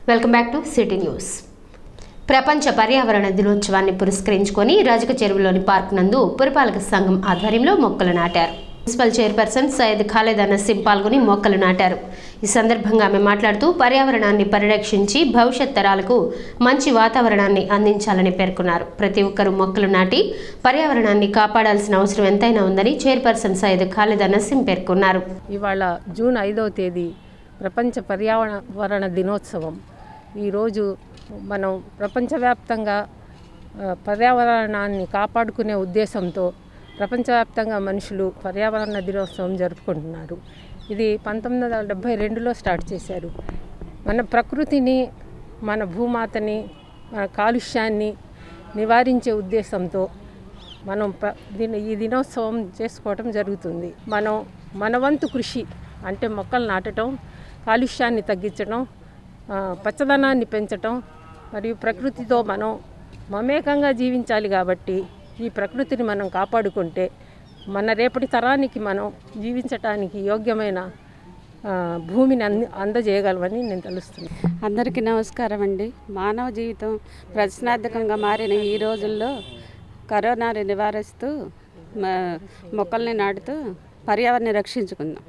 welcome back to city news ప్రపంచ పర్యావరణ దినోత్సవాన్ని పురస్కరించుకొని రాజక చెరువులోని పార్క్ నందు పురపాలక సంఘం ఆధ్వర్యంలో మొక్కలు నాటారు మున్సిపల్ చైర్పర్సన్ సయ్యద్ ఖాలేద్ నసీం పాల్గొని మొక్కలు నాటారు ఈ సందర్భంగా ఆమె మాట్లాడుతూ పర్యావరణాన్ని పరిరక్షించి భవిష్యత్ తరాలకు మంచి వాతావరణాన్ని అందించాలని పేర్కొన్నారు ప్రతి ఒక్కరూ మొక్కలు నాటి పర్యావరణాన్ని కాపాడాల్సిన అవసరం ఎంతైనా ఉందని చైర్పర్సన్ సయ్యద్ ఖాలేద్ నసీం పేర్కొన్నారు ఇవాళ జూన్ ఐదవ తేదీ ప్రపంచ పర్యావరణ దినోత్సవం ఈరోజు మనం ప్రపంచవ్యాప్తంగా ఆ, పర్యావరణాన్ని కాపాడుకునే ఉద్దేశంతో ప్రపంచవ్యాప్తంగా మనుషులు పర్యావరణ దినోత్సవం జరుపుకుంటున్నారు ఇది పంతొమ్మిది వందల డెబ్భై రెండులో స్టార్ట్ చేశారు మన ప్రకృతిని మన భూమాతని మన కాలుష్యాన్ని నివారించే ఉద్దేశంతో మనం ప్ర దీని ఈ దినోత్సవం చేసుకోవటం జరుగుతుంది మనం మన వంతు కృషి అంటే మొక్కలు నాటడం కాలుష్యాన్ని తగ్గించడం ఆ, పచ్చదనాన్ని పెంచటం మరియు ప్రకృతితో మనం మమేకంగా జీవించాలి కాబట్టి ఈ ప్రకృతిని మనం కాపాడుకుంటే మన రేపటి తరానికి మనం జీవించటానికి యోగ్యమైన ఆ, భూమిని అంద అందజేయగలమని నేను తెలుస్తున్నాను అందరికీ నమస్కారం అండి మానవ జీవితం ప్రశ్నార్థకంగా మారిన ఈ రోజుల్లో కరోనాని నివారిస్తూ మ- మొక్కల్ని నాటుతూ పర్యావరణాన్ని రక్షించుకుందాం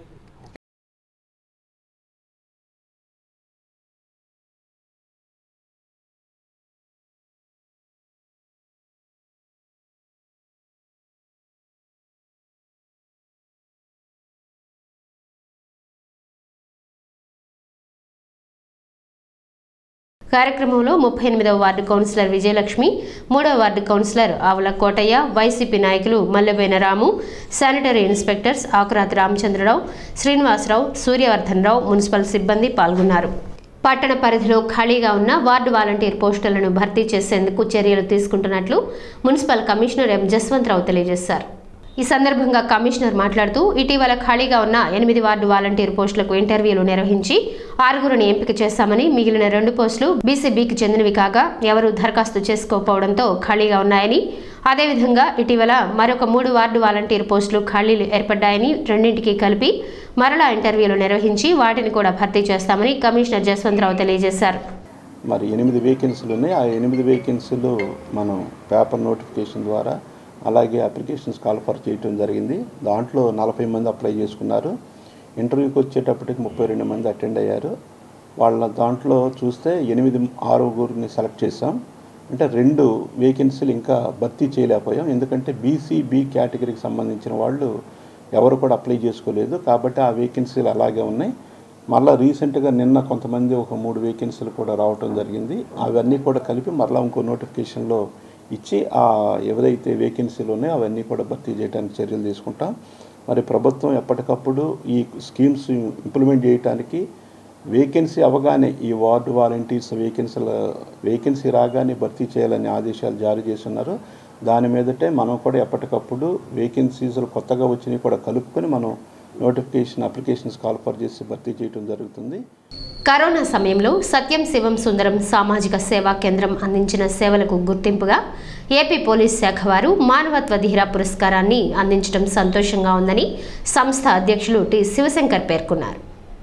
కార్యక్రమంలో ముప్పై ఎనిమిదవ వార్డు కౌన్సిలర్ విజయలక్ష్మి మూడవ వార్డు కౌన్సిలర్ ఆవుల కోటయ్య వైసీపీ నాయకులు Malleboina Ramu sanitary inspectors Akurathi Ramachandrarao Srinivasarao Suryavardhanarao municipal సిబ్బంది పాల్గొన్నారు పట్టణ పరిధిలో ఖాళీగా ఉన్న వార్డు వాలంటీర్ పోస్టులను భర్తీ చేసేందుకు చర్యలు తీసుకుంటున్నట్లు మున్సిపల్ కమిషనర్ ఎం జస్వంతరావు తెలియజేశారు ఈ సందర్భంగా కమిషనర్ మాట్లాడుతూ ఇటీవల ఖాళీగా ఉన్న ఎనిమిది వార్డు వాలంటీర్ పోస్టులకు ఇంటర్వ్యూలు నిర్వహించి ఆరుగురిని ఎంపిక చేశామని మిగిలిన రెండు పోస్టులు బీసీబీకి చెందినవి కాగా ఎవరూ దరఖాస్తు చేసుకోకపోవడంతో ఖాళీగా ఉన్నాయని అదేవిధంగా ఇటీవల మరొక మూడు వార్డు వాలంటీర్ పోస్టులు ఖాళీలు ఏర్పడ్డాయని రెండింటికి కలిపి మరలా ఇంటర్వ్యూలు నిర్వహించి వాటిని కూడా భర్తీ చేస్తామని కమిషనర్ జస్వంతరావు తెలియజేశారు మరి ఎనిమిది వేకెన్సీలు ఉన్నాయి ఆ ఎనిమిది వేకెన్సీలు మనం పేపర్ నోటిఫికేషన్ ద్వారా అలాగే అప్లికేషన్స్ కాల్ఫర్ చేయటం జరిగింది దాంట్లో నలభై మంది అప్లై చేసుకున్నారు ఇంటర్వ్యూకి వచ్చేటప్పటికి ముప్పై రెండు మంది అటెండ్ అయ్యారు వాళ్ళ దాంట్లో చూస్తే ఎనిమిది ఆరుగురిని సెలెక్ట్ చేసాం అంటే రెండు వేకెన్సీలు ఇంకా భర్తీ చేయలేకపోయాం ఎందుకంటే బీసీ బి కేటగిరీకి సంబంధించిన వాళ్ళు ఎవరు కూడా అప్లై చేసుకోలేదు కాబట్టి ఆ వేకెన్సీలు అలాగే ఉన్నాయి మళ్ళీ రీసెంట్గా నిన్న కొంతమంది ఒక మూడు వేకెన్సీలు కూడా రావటం జరిగింది అవన్నీ కూడా కలిపి మరలా ఇంకో నోటిఫికేషన్లో ఇచ్చి ఆ ఎవరైతే వేకెన్సీలు ఉన్నాయో అవన్నీ కూడా భర్తీ చేయడానికి చర్యలు తీసుకుంటాం మరి ప్రభుత్వం ఎప్పటికప్పుడు ఈ స్కీమ్స్ ఇంప్లిమెంట్ చేయడానికి వేకెన్సీ అవగానే ఈ వార్డు వాలంటీర్స్ వేకెన్సీల వేకెన్సీ రాగానే భర్తీ చేయాలని ఆదేశాలు జారీ చేస్తున్నారు దాని మీదటే మనం కూడా ఎప్పటికప్పుడు వేకెన్సీస్ కొత్తగా వచ్చినవి కూడా కలుపుకొని మనం నోటిఫికేషన్ అప్లికేషన్స్ కాల్ఫర్ చేసి భర్తీ చేయడం జరుగుతుంది కరోనా సమయంలో సత్యం శివం సుందరం సామాజిక సేవా కేంద్రం అందించిన సేవలకు గుర్తింపుగా ఏపీ పోలీస్ శాఖ వారు మానవత్వ ధీర పురస్కారాన్ని అందించడం సంతోషంగా ఉందని సంస్థ అధ్యక్షులు టి శివశంకర్ పేర్కొన్నారు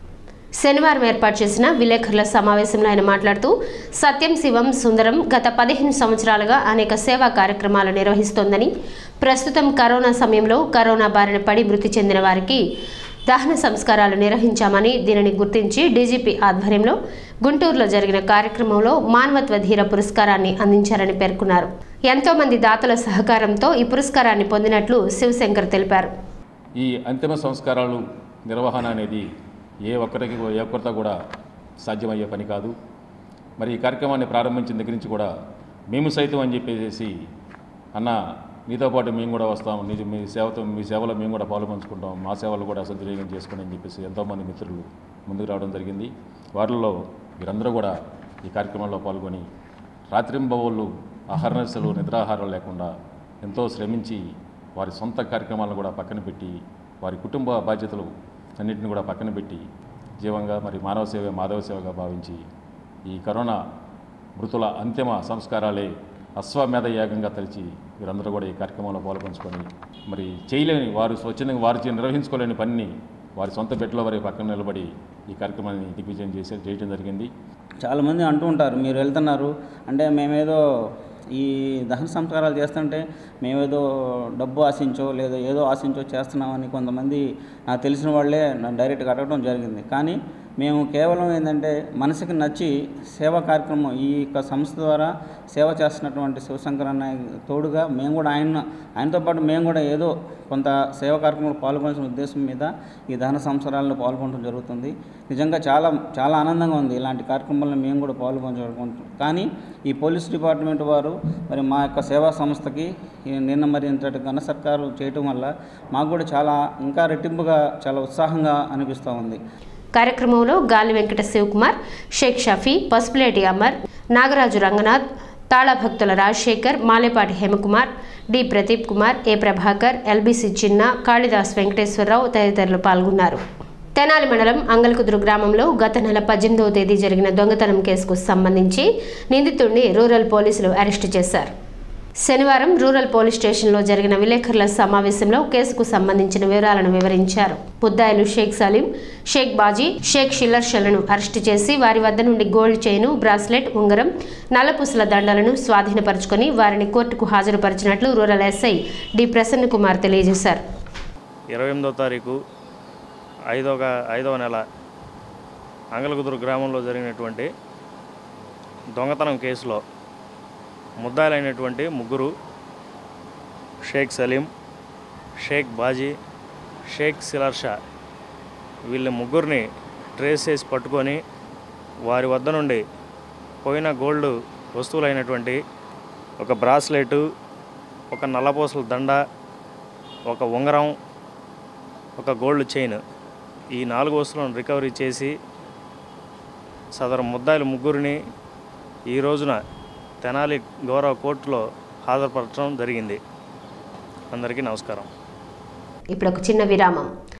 శనివారం ఏర్పాటు చేసిన విలేకరుల సమావేశంలో ఆయన మాట్లాడుతూ సత్యం శివం సుందరం గత పదిహేను సంవత్సరాలుగా అనేక సేవా కార్యక్రమాలు నిర్వహిస్తోందని ప్రస్తుతం కరోనా సమయంలో కరోనా బారిన పడి మృతి చెందిన వారికి దహన సంస్కారాలు నిర్వహించామని దీనిని గుర్తించి డీజీపీ ఆధ్వర్యంలో గుంటూరులో జరిగిన కార్యక్రమంలో మానవత్వ ధీర పురస్కారాన్ని అందించారని పేర్కొన్నారు ఎంతో మంది దాతల సహకారంతో ఈ పురస్కారాన్ని పొందినట్లు శివశంకర్ తెలిపారు ఈ అంతిమ సంస్కారాలు నిర్వహణ అనేది ఏ ఒక్కరికి ఏ ఒక్కరితో కూడా సాధ్యమయ్యే పని కాదు మరి ఈ కార్యక్రమాన్ని ప్రారంభించిన దగ్గర నుంచి కూడా మేము సైతం అని చెప్పేసి అన్న మీతో పాటు మేము కూడా వస్తాం నీ మీ సేవతో మీ సేవలో మేము కూడా పాలు పంచుకుంటాం మా సేవలు కూడా సద్వినియోగం చేసుకోండి అని చెప్పేసి ఎంతోమంది మిత్రులు ముందుకు రావడం జరిగింది వారిలో వీరందరూ కూడా ఈ కార్యక్రమంలో పాల్గొని రాత్రింబవళ్ళు అహర్నశలు నిద్రాహారం లేకుండా ఎంతో శ్రమించి వారి సొంత కార్యక్రమాలను కూడా పక్కన పెట్టి వారి కుటుంబ బాధ్యతలు అన్నింటిని కూడా పక్కన పెట్టి జీవంగా మరి మానవ సేవ మాధవ సేవగా భావించి ఈ కరోనా మృతుల అంతిమ సంస్కారాలే అశ్వమేధ యాగంగా తలిచి వీరందరూ కూడా ఈ కార్యక్రమంలో పాల్పంచుకొని మరి చేయలేని వారు స్వచ్ఛందంగా వారు చే- నిర్వహించుకోలేని పనిని వారి సొంత బిడ్డలో వారి పక్కన నిలబడి ఈ కార్యక్రమాన్ని దిగ్విజయం చేసే చేయడం జరిగింది చాలామంది అంటూ ఉంటారు మీరు వెళ్తున్నారు అంటే మేమేదో ఈ దహన సంస్కారాలు చేస్తుంటే మేమేదో డబ్బు ఆశించో లేదా ఏదో ఆశించో చేస్తున్నామని కొంతమంది నాకు తెలిసిన వాళ్ళే నన్ను డైరెక్ట్గా అడగడం జరిగింది కానీ మేము కేవలం ఏంటంటే మనసుకి నచ్చి సేవా కార్యక్రమం ఈ యొక్క సంస్థ ద్వారా సేవ చేస్తున్నటువంటి శివశంకర్ అన్న తోడుగా మేము కూడా ఆయన ఆయనతో పాటు మేము కూడా ఏదో కొంత సేవా కార్యక్రమంలో పాల్గొనాల్సిన ఉద్దేశం మీద ఈ దహన సంవత్సరాల్లో పాల్గొనడం జరుగుతుంది నిజంగా చాలా చాలా ఆనందంగా ఉంది ఇలాంటి కార్యక్రమాల్లో మేము కూడా పాల్గొనడం కానీ ఈ పోలీస్ డిపార్ట్మెంట్ వారు మరి మా యొక్క సేవా సంస్థకి ఈ నిన్న మరి ఇంతటి ఘన సర్కారు చేయటం వల్ల మాకు కూడా చాలా ఇంకా రెట్టింపుగా చాలా ఉత్సాహంగా అనిపిస్తూ ఉంది కార్యక్రమంలో Gali Venkata Sivakumar Shaik Shafi Pasupuleti Amar Nagaraju Ranganath Talabhaktula Rajasekhar Malepati Hemakumar D Pradeep Kumar A Prabhakar LBC Chinna Kalidas Venkateswararao తదితరులు పాల్గొన్నారు తెనాలి మండలం అంగల్కుదురు గ్రామంలో గత నెల పద్దెనిమిదవ తేదీ జరిగిన దొంగతనం కేసుకు సంబంధించి నిందితుడిని రూరల్ పోలీసులు అరెస్టు చేశారు శనివారం రూరల్ పోలీస్ స్టేషన్లో జరిగిన విలేకరుల సమావేశంలో కేసుకు సంబంధించిన వివరాలను వివరించారు ముద్దాయిలు షేక్ సలీం షేక్ బాజీ షేక్ షిల్లర్ షలను అరెస్టు చేసి వారి వద్ద నుండి గోల్డ్ చైను బ్రాస్లెట్ ఉంగరం నల్లపూసల దండలను స్వాధీనపరుచుకొని వారిని కోర్టుకు హాజరుపరిచినట్లు rural SI D Prasanna Kumar తెలియజేశారు ఇరవై ఎనిమిదో తారీఖు ఐదవ ఐదవ నెల అంగలకుదురు గ్రామంలో జరిగినటువంటి దొంగతనం కేసులో ముద్దాయిలైనటువంటి ముగ్గురు షేక్ సలీం షేక్ బాజీ షేక్ సిలార్షా వీళ్ళ ముగ్గురిని ట్రేస్ చేసి పట్టుకొని వారి వద్ద నుండి పోయిన గోల్డ్ వస్తువులైనటువంటి ఒక బ్రాస్లెటు ఒక నల్లపూసల దండ ఒక ఉంగరం ఒక గోల్డ్ చైన్ ఈ నాలుగు వస్తువులను రికవరీ చేసి సదరు ముద్దాయిలు ముగ్గురిని ఈ రోజున తెనాలి గౌరవ కోర్టులో హాజరుపరచడం జరిగింది అందరికీ నమస్కారం ఇప్పుడు ఒక చిన్న విరామం